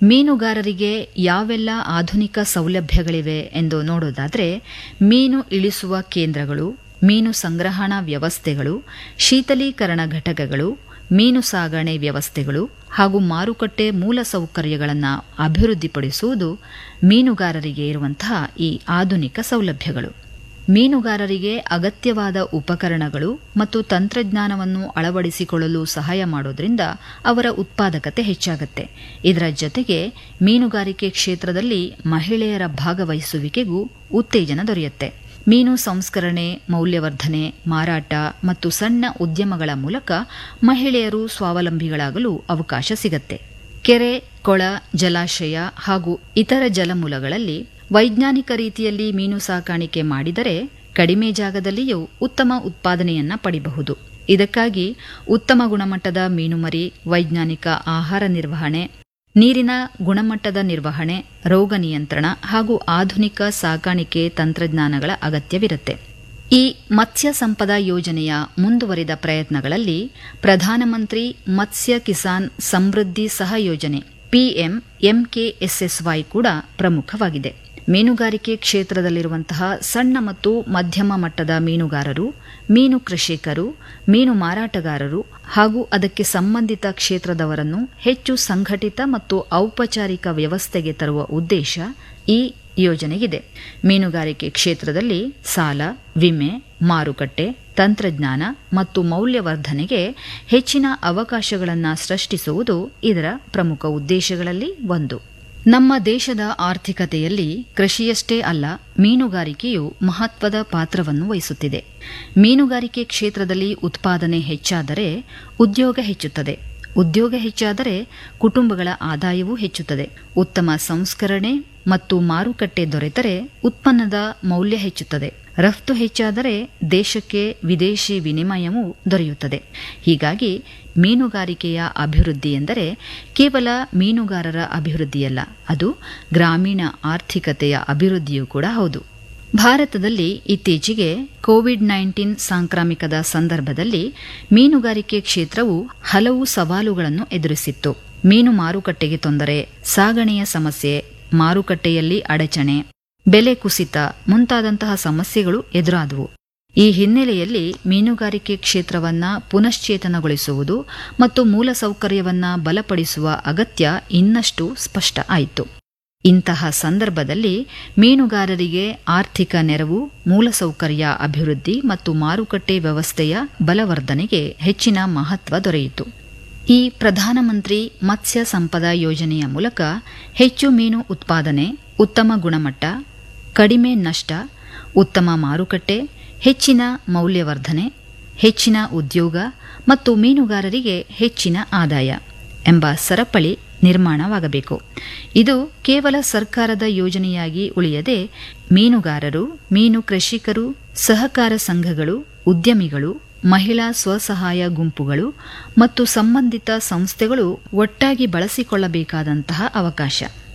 ಮೀನುಗಾರರಿಗೆ ಯಾವೆಲ್ಲ ಆಧುನಿಕ ಸೌಲಭ್ಯಗಳಿವೆ ಎಂದು ನೋಡೋದಾದರೆ ಮೀನು ಇಳಿಸುವ ಕೇಂದ್ರಗಳು ಮೀನು ಸಂಗ್ರಹಣಾ ವ್ಯವಸ್ಥೆಗಳು ಶೀತಲೀಕರಣ ಘಟಕಗಳು ಮೀನು ಸಾಗಣೆ ವ್ಯವಸ್ಥೆಗಳು ಹಾಗೂ ಮಾರುಕಟ್ಟೆ ಮೂಲಸೌಕರ್ಯಗಳನ್ನು ಅಭಿವೃದ್ಧಿಪಡಿಸುವುದು ಮೀನುಗಾರರಿಗೆ ಇರುವಂತಹ ಈ ಆಧುನಿಕ ಸೌಲಭ್ಯಗಳು ಮೀನುಗಾರರಿಗೆ ಅಗತ್ಯವಾದ ಉಪಕರಣಗಳು ಮತ್ತು ತಂತ್ರಜ್ಞಾನವನ್ನು ಅಳವಡಿಸಿಕೊಳ್ಳಲು ಸಹಾಯ ಮಾಡೋದ್ರಿಂದ ಅವರ ಉತ್ಪಾದಕತೆ ಹೆಚ್ಚಾಗುತ್ತೆ ಇದರ ಜೊತೆಗೆ ಮೀನುಗಾರಿಕೆ ಕ್ಷೇತ್ರದಲ್ಲಿ ಮಹಿಳೆಯರ ಭಾಗವಹಿಸುವಿಕೆಗೂ ಉತ್ತೇಜನ ದೊರೆಯುತ್ತೆ ಮೀನು ಸಂಸ್ಕರಣೆ ಮೌಲ್ಯವರ್ಧನೆ ಮಾರಾಟ ಮತ್ತು ಸಣ್ಣ ಉದ್ಯಮಗಳ ಮೂಲಕ ಮಹಿಳೆಯರು ಸ್ವಾವಲಂಬಿಗಳಾಗಲು ಅವಕಾಶ ಸಿಗತ್ತೆ ಕೆರೆ ಕೊಳ ಜಲಾಶಯ ಹಾಗೂ ಇತರ ಜಲಮೂಲಗಳಲ್ಲಿ ವೈಜ್ಞಾನಿಕ ರೀತಿಯಲ್ಲಿ ಮೀನು ಸಾಕಾಣಿಕೆ ಮಾಡಿದರೆ ಕಡಿಮೆ ಜಾಗದಲ್ಲಿಯೂ ಉತ್ತಮ ಉತ್ಪಾದನೆಯನ್ನ ಪಡಿಬಹುದು ಇದಕ್ಕಾಗಿ ಉತ್ತಮ ಗುಣಮಟ್ಟದ ಮೀನುಮರಿ ವೈಜ್ಞಾನಿಕ ಆಹಾರ ನಿರ್ವಹಣೆ ನೀರಿನ ಗುಣಮಟ್ಟದ ನಿರ್ವಹಣೆ ರೋಗ ನಿಯಂತ್ರಣ ಹಾಗೂ ಆಧುನಿಕ ಸಾಕಾಣಿಕೆ ತಂತ್ರಜ್ಞಾನಗಳ ಅಗತ್ಯವಿರುತ್ತೆ ಈ ಮತ್ಸ್ಯ ಸಂಪದ ಯೋಜನೆಯ ಮುಂದುವರಿದ ಪ್ರಯತ್ನಗಳಲ್ಲಿ ಪ್ರಧಾನಮಂತ್ರಿ ಮತ್ಸ್ಯ ಕಿಸಾನ್ ಸಮೃದ್ಧಿ ಸಹ ಯೋಜನೆ ಪಿಎಂ ಎಂಕೆಎಸ್ಎಸ್ವೈ ಕೂಡ ಪ್ರಮುಖವಾಗಿದೆ ಮೀನುಗಾರಿಕೆ ಕ್ಷೇತ್ರದಲ್ಲಿರುವಂತಹ ಸಣ್ಣ ಮತ್ತು ಮಧ್ಯಮ ಮಟ್ಟದ ಮೀನುಗಾರರು ಮೀನು ಕೃಷಿಕರು ಮೀನು ಮಾರಾಟಗಾರರು ಹಾಗೂ ಅದಕ್ಕೆ ಸಂಬಂಧಿತ ಕ್ಷೇತ್ರದವರನ್ನು ಹೆಚ್ಚು ಸಂಘಟಿತ ಮತ್ತು ಔಪಚಾರಿಕ ವ್ಯವಸ್ಥೆಗೆ ತರುವ ಉದ್ದೇಶ ಈ ಯೋಜನೆಗಿದೆ ಮೀನುಗಾರಿಕೆ ಕ್ಷೇತ್ರದಲ್ಲಿ ಸಾಲ ವಿಮೆ ಮಾರುಕಟ್ಟೆ ತಂತ್ರಜ್ಞಾನ ಮತ್ತು ಮೌಲ್ಯವರ್ಧನೆಗೆ ಹೆಚ್ಚಿನ ಅವಕಾಶಗಳನ್ನು ಸೃಷ್ಟಿಸುವುದು ಇದರ ಪ್ರಮುಖ ಉದ್ದೇಶಗಳಲ್ಲಿ ಒಂದು ನಮ್ಮ ದೇಶದ ಆರ್ಥಿಕತೆಯಲ್ಲಿ ಕೃಷಿಯಷ್ಟೇ ಅಲ್ಲ ಮೀನುಗಾರಿಕೆಯು ಮಹತ್ವದ ಪಾತ್ರವನ್ನು ವಹಿಸುತ್ತಿದೆ ಮೀನುಗಾರಿಕೆ ಕ್ಷೇತ್ರದಲ್ಲಿ ಉತ್ಪಾದನೆ ಹೆಚ್ಚಾದರೆ ಉದ್ಯೋಗ ಹೆಚ್ಚುತ್ತದೆ ಉದ್ಯೋಗ ಹೆಚ್ಚಾದರೆ ಕುಟುಂಬಗಳ ಆದಾಯವೂ ಹೆಚ್ಚುತ್ತದೆ ಉತ್ತಮ ಸಂಸ್ಕರಣೆ ಮತ್ತು ಮಾರುಕಟ್ಟೆ ದೊರೆತರೆ ಉತ್ಪನ್ನದ ಮೌಲ್ಯ ಹೆಚ್ಚುತ್ತದೆ ರಫ್ತು ಹೆಚ್ಚಾದರೆ ದೇಶಕ್ಕೆ ವಿದೇಶಿ ವಿನಿಮಯವೂ ದೊರೆಯುತ್ತದೆ ಹೀಗಾಗಿ ಮೀನುಗಾರಿಕೆಯ ಅಭಿವೃದ್ಧಿ ಎಂದರೆ ಕೇವಲ ಮೀನುಗಾರರ ಅಭಿವೃದ್ಧಿಯಲ್ಲ ಅದು ಗ್ರಾಮೀಣ ಆರ್ಥಿಕತೆಯ ಅಭಿವೃದ್ಧಿಯೂ ಕೂಡ ಹೌದು ಭಾರತದಲ್ಲಿ ಇತ್ತೀಚೆಗೆ ಕೋವಿಡ್ ನೈನ್ಟೀನ್ ಸಾಂಕ್ರಾಮಿಕದ ಸಂದರ್ಭದಲ್ಲಿ ಮೀನುಗಾರಿಕೆ ಕ್ಷೇತ್ರವು ಹಲವು ಸವಾಲುಗಳನ್ನು ಎದುರಿಸಿತ್ತು ಮೀನು ಮಾರುಕಟ್ಟೆಗೆ ತೊಂದರೆ ಸಾಗಣೆಯ ಸಮಸ್ಯೆ ಮಾರುಕಟ್ಟೆಯಲ್ಲಿ ಅಡಚಣೆ ಬೆಲೆ ಕುಸಿತ ಮುಂತಾದಂತಹ ಸಮಸ್ಯೆಗಳು ಎದುರಾದವು ಈ ಹಿನ್ನೆಲೆಯಲ್ಲಿ ಮೀನುಗಾರಿಕೆ ಕ್ಷೇತ್ರವನ್ನ ಪುನಶ್ಚೇತನಗೊಳಿಸುವುದು ಮತ್ತು ಮೂಲಸೌಕರ್ಯವನ್ನ ಬಲಪಡಿಸುವ ಅಗತ್ಯ ಇನ್ನಷ್ಟು ಸ್ಪಷ್ಟ ಆಯಿತು ಇಂತಹ ಸಂದರ್ಭದಲ್ಲಿ ಮೀನುಗಾರರಿಗೆ ಆರ್ಥಿಕ ನೆರವು ಮೂಲಸೌಕರ್ಯ ಅಭಿವೃದ್ಧಿ ಮತ್ತು ಮಾರುಕಟ್ಟೆ ವ್ಯವಸ್ಥೆಯ ಬಲವರ್ಧನೆಗೆ ಹೆಚ್ಚಿನ ಮಹತ್ವ ದೊರೆಯಿತು ಈ ಪ್ರಧಾನಮಂತ್ರಿ ಮತ್ಸ್ಯ ಸಂಪದ ಯೋಜನೆಯ ಮೂಲಕ ಹೆಚ್ಚು ಮೀನು ಉತ್ಪಾದನೆ ಉತ್ತಮ ಗುಣಮಟ್ಟ ಕಡಿಮೆ ನಷ್ಟ ಉತ್ತಮ ಮಾರುಕಟ್ಟೆ ಹೆಚ್ಚಿನ ಮೌಲ್ಯವರ್ಧನೆ ಹೆಚ್ಚಿನ ಉದ್ಯೋಗ ಮತ್ತು ಮೀನುಗಾರರಿಗೆ ಹೆಚ್ಚಿನ ಆದಾಯ ಎಂಬ ಸರಪಳಿ ನಿರ್ಮಾಣವಾಗಬೇಕು ಇದು ಕೇವಲ ಸರ್ಕಾರದ ಯೋಜನೆಯಾಗಿ ಉಳಿಯದೆ ಮೀನುಗಾರರು ಮೀನು ಕೃಷಿಕರು ಸಹಕಾರ ಸಂಘಗಳು ಉದ್ಯಮಿಗಳು ಮಹಿಳಾ ಸ್ವಸಹಾಯ ಗುಂಪುಗಳು ಮತ್ತು ಸಂಬಂಧಿತ ಸಂಸ್ಥೆಗಳು ಒಟ್ಟಾಗಿ ಬಳಸಿಕೊಳ್ಳಬೇಕಾದಂತಹ ಅವಕಾಶ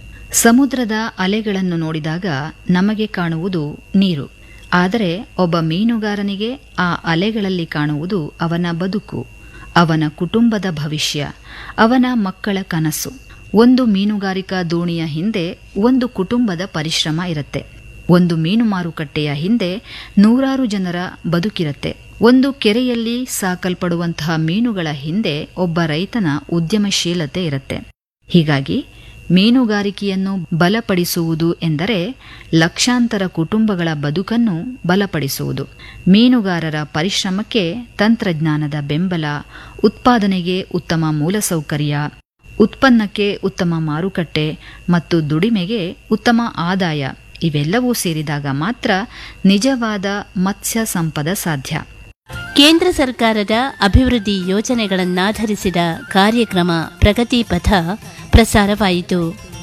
ಸಮುದ್ರದ ಅಲೆಗಳನ್ನು ನೋಡಿದಾಗ ನಮಗೆ ಕಾಣುವುದು ನೀರು ಆದರೆ ಒಬ್ಬ ಮೀನುಗಾರನಿಗೆ ಆ ಅಲೆಗಳಲ್ಲಿ ಕಾಣುವುದು ಅವನ ಬದುಕು ಅವನ ಕುಟುಂಬದ ಭವಿಷ್ಯ ಅವನ ಮಕ್ಕಳ ಕನಸು ಒಂದು ಮೀನುಗಾರಿಕಾ ದೋಣಿಯ ಹಿಂದೆ ಒಂದು ಕುಟುಂಬದ ಪರಿಶ್ರಮ ಇರುತ್ತೆ ಒಂದು ಮೀನು ಮಾರುಕಟ್ಟೆಯ ಹಿಂದೆ ನೂರಾರು ಜನರ ಬದುಕಿರುತ್ತೆ ಒಂದು ಕೆರೆಯಲ್ಲಿ ಸಾಕಲ್ಪಡುವಂತಹ ಮೀನುಗಳ ಹಿಂದೆ ಒಬ್ಬ ರೈತನ ಉದ್ಯಮಶೀಲತೆ ಇರುತ್ತೆ ಹೀಗಾಗಿ ಮೀನುಗಾರಿಕೆಯನ್ನು ಬಲಪಡಿಸುವುದು ಎಂದರೆ ಲಕ್ಷಾಂತರ ಕುಟುಂಬಗಳ ಬದುಕನ್ನು ಬಲಪಡಿಸುವುದು ಮೀನುಗಾರರ ಪರಿಶ್ರಮಕ್ಕೆ ತಂತ್ರಜ್ಞಾನದ ಬೆಂಬಲ ಉತ್ಪಾದನೆಗೆ ಉತ್ತಮ ಮೂಲಸೌಕರ್ಯ ಉತ್ಪನ್ನಕ್ಕೆ ಉತ್ತಮ ಮಾರುಕಟ್ಟೆ ಮತ್ತು ದುಡಿಮೆಗೆ ಉತ್ತಮ ಆದಾಯ ಇವೆಲ್ಲವೂ ಸೇರಿದಾಗ ಮಾತ್ರ ನಿಜವಾದ ಮತ್ಸ್ಯ ಸಂಪದ ಸಾಧ್ಯ ಕೇಂದ್ರ ಸರ್ಕಾರದ ಅಭಿವೃದ್ಧಿ ಯೋಜನೆಗಳನ್ನಾಧರಿಸಿದ ಕಾರ್ಯಕ್ರಮ ಪ್ರಗತಿ ಪಥ ಪ್ರಸಾರವಾಯಿತು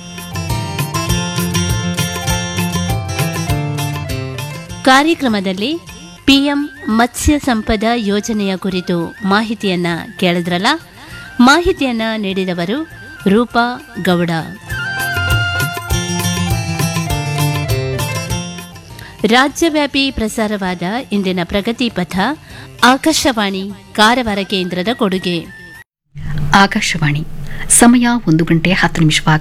ಕಾರ್ಯಕ್ರಮದಲ್ಲಿ ಪಿಎಂ ಮತ್ಸ್ಯ ಸಂಪದ ಯೋಜನೆಯ ಕುರಿತು ಮಾಹಿತಿಯನ್ನ ಕೇಳಿದ್ರಲ್ಲ ಮಾಹಿತಿಯನ್ನ ನೀಡಿದವರು ರೂಪಾ ಗೌಡ ರಾಜ್ಯವ್ಯಾಪಿ ಪ್ರಸಾರವಾದ ಇಂದಿನ ಪ್ರಗತಿ ಪಥ ಆಕಾಶವಾಣಿ ಕಾರವಾರ ಕೇಂದ್ರದ ಕೊಡುಗೆ ಆಕಾಶವಾಣಿ ಸಮಯ ಒಂದು ಗಂಟೆ ಹತ್ತು ನಿಮಿಷ